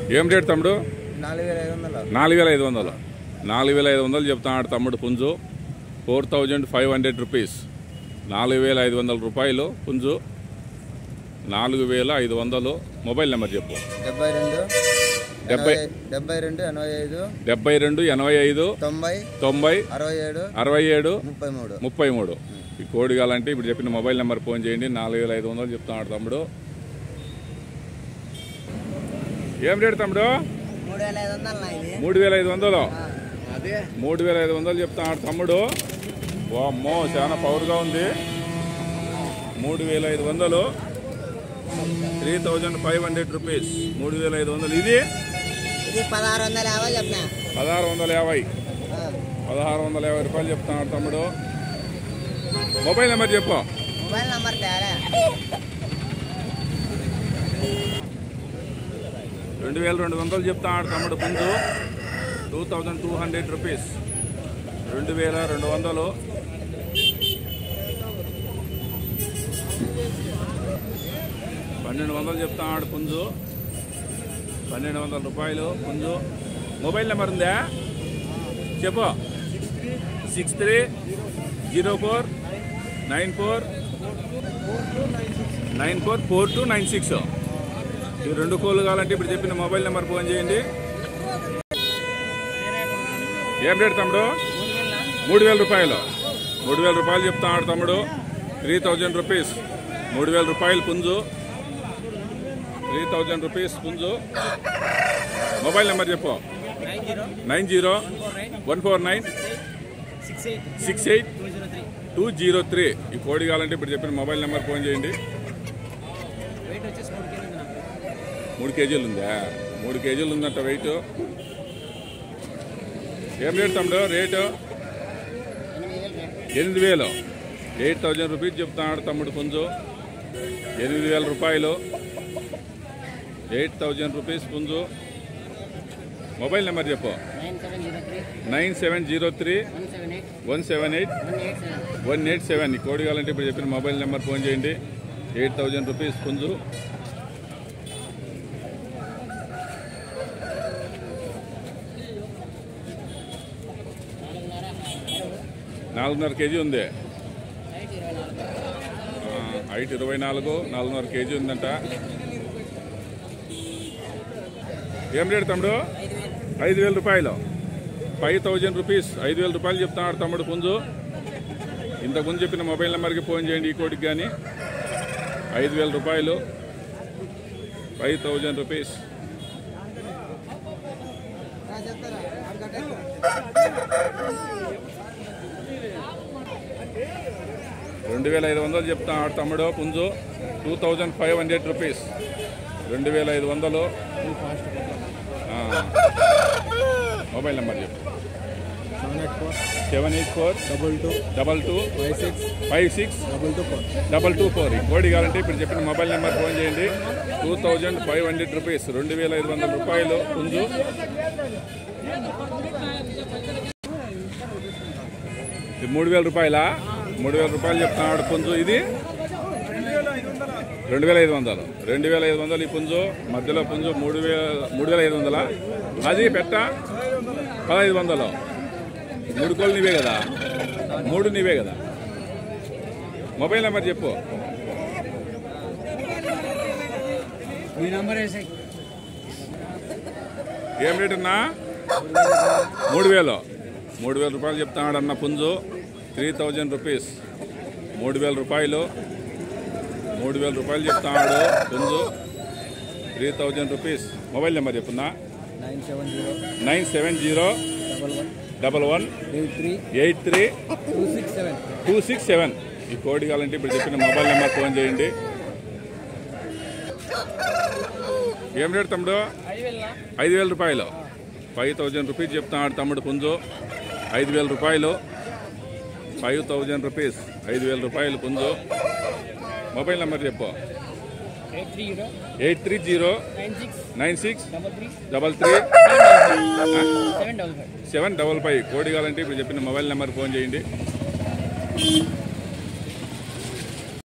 ఏం రేట్ తమ్ముడు నాలుగు వేల ఐదు వందలు నాలుగు వేల ఐదు వందలు నాలుగు వేల ఐదు వందలు చెప్తున్నాడు తమ్ముడు పుంజు four thousand five hundred rupees నాలుగు వేల ఐదు వందల రూపాయలు పుంజు నాలుగు వేల ఐదు వందలు మొబైల్ నెంబర్ చెప్పు డెబ్బై రెండు డెబ్బై ఎనభై- డెబ్బై రెండు ఎనభై ఐదు డెబ్బై రెండు ఎనభై ఐదు తొంభై తొంభై అరవై ఏడు అరవై ఏడు ముప్పై మూడు ముప్పై మూడు ఈ కోడి కావాలంటే ఇప్పుడు చెప్పిన మొబైల్ నెంబర్ ఫోన్ చేయండి నాలుగు వేల ఐదు వందలు చెప్తున్నాడు తమ్ముడు ఏం రేటు తమ్ముడు మూడు వేల ఐదు వందలు ఇది మూడు వేల ఐదు వందలు అదే మూడు వేల ఐదు వందలు చెప్తున్నాడు తమ్ముడు వామ్మో చాలా పవర్గా ఉంది మూడు వేల ఐదు వందలు three thousand five hundred rupees మూడు వేల ఐదు వందలు ఇది ఇది పదహారు వందల యాభై చెప్పిన పదహారు వందల యాభై పదహారు వందల యాభై రూపాయలు చెప్తున్నాడు తమ్ముడు మొబైల్ నెంబర్ చెప్పు మొబైల్ నంబర్ తేరా రెండు వేల రెండు వందలు చెప్తున్నాడు తమ్ముడు పుంజు two thousand two hundred rupees రెండు వేల రెండు వందలు పన్నెండు వందలు చెప్తున్నాడు పుంజు పన్నెండు వందల రూపాయలు పుంజు మొబైల్ నెంబర్ ఉందా చెప్పు six three zero four nine four nine four four two nine six ఈ రెండు కోళ్ళు కావాలంటే ఇప్పుడు చెప్పిన మొబైల్ నెంబర్ ఫోన్ చేయండి ఏం రేట్ తమ్ముడు మూడు వేల రూపాయలు మూడు వేల రూపాయలు చెప్తాడు తమ్ముడు త్రీ థౌజండ్ రూపీస్ మూడు వేల రూపాయలు పుంజు త్రీ థౌజండ్ రూపీస్ పుంజు మొబైల్ నెంబర్ చెప్పు nine zero one four nine six eight two zero three ఈ కోడి కావాలంటే ఇప్పుడు చెప్పిన మొబైల్ నెంబర్ ఫోన్ చేయండి మూడు కేజీలు ఉందా మూడు కేజీలు ఉందంట వెయిట్ ఏం రేట్ తమ్ముడు రేటు ఎనిమిది వేలు ఎయిట్ థౌజండ్ రూపీస్ చెప్తున్నాడు తమ్ముడు పుంజు ఎనిమిది వేల రూపాయలు ఎయిట్ థౌజండ్ రూపీస్ పుంజు మొబైల్ నెంబర్ చెప్పు nine seven zero three nine seven zero three one seven eight one seven eight one eight seven one eight seven ఈ కోడి కావాలంటే ఇప్పుడు చెప్పిన మొబైల్ నెంబర్ ఫోన్ చేయండి ఎయిట్ థౌజండ్ రూపీస్ పుంజు నాలుగున్నర కేజీ ఉంది హైట్ ఇరవై నాలుగు నాలుగున్నర కేజీ ఉందంట ఏం రేటు తమ్ముడు ఐదు వేల రూపాయలు ఫైవ్ థౌజండ్ రూపీస్ ఐదు వేల రూపాయలు చెప్తున్నాడు తమ్ముడు పుంజు ఇంతకుముందు చెప్పిన మొబైల్ నెంబర్కి ఫోన్ చేయండి ఈ కోడికి కానీ ఐదు వేల రూపాయలు ఫైవ్ థౌజండ్ రూపీస్ రెండు వేల ఐదు వందలు చెప్తున్నాడు తమ్ముడు పుంజు two thousand five hundred rupees రెండు వేల ఐదు వందలు ఆ. మొబైల్ నెంబర్ చెప్పు seven eight four seven eight four double two double two five six five six double two four double two four ఈ కోడి కావాలంటే ఇప్పుడు చెప్పిన మొబైల్ నెంబర్ ఫోన్ చేయండి two thousand five hundred rupees రెండు వేల ఐదు వందల రూపాయలు పుంజు ఇది మూడు వేల రూపాయలా మూడు వేల రూపాయలు చెప్తున్నాడు పుంజు ఇది రెండు వేల ఐదు వందలు రెండు వేల ఐదు వందలు ఈ పుంజు మధ్యలో పుంజు మూడు వేల మూడు వేల ఐదు వందల అది పెట్ట పదహైదు వందలు మూడు కోళ్ళు నీవే కదా మూడు నీవే కదా మొబైల్ నెంబర్ చెప్పు మీ నంబర్ వేసాయి ఏం రేట్ అన్నా మూడు వేలు మూడు వేల రూపాయలు చెప్తున్నాడు అన్న పుంజు త్రీ థౌజండ్ రూపీస్ మూడు వేల రూపాయలు మూడు వేల రూపాయలు చెప్తున్నాడు పుంజు three thousand rupees mobile number చెప్పున్నా nine seven zero nine seven zero double one double one eight three eight three two six seven two six seven ఈ కోడ్ కావాలంటే ఇప్పుడు చెప్పిన మొబైల్ నెంబర్ ఫోన్ చేయండి ఏం రేట్ తమ్ముడు ఐదు వేల రూపాయలు ఫైవ్ థౌజండ్ రూపీస్ చెప్తున్నాడు తమ్ముడు పుంజు ఐదు వేల రూపాయలు ఫైవ్ థౌజండ్ రూపీస్ ఐదు వేల రూపాయలు పుంజు మొబైల్ నెంబర్ చెప్పు eight three zero eight three zero nine six nine six double three double three seven double five seven double five కోడి కావాలంటే ఇప్పుడు చెప్పిన మొబైల్ నెంబర్ ఫోన్ చేయండి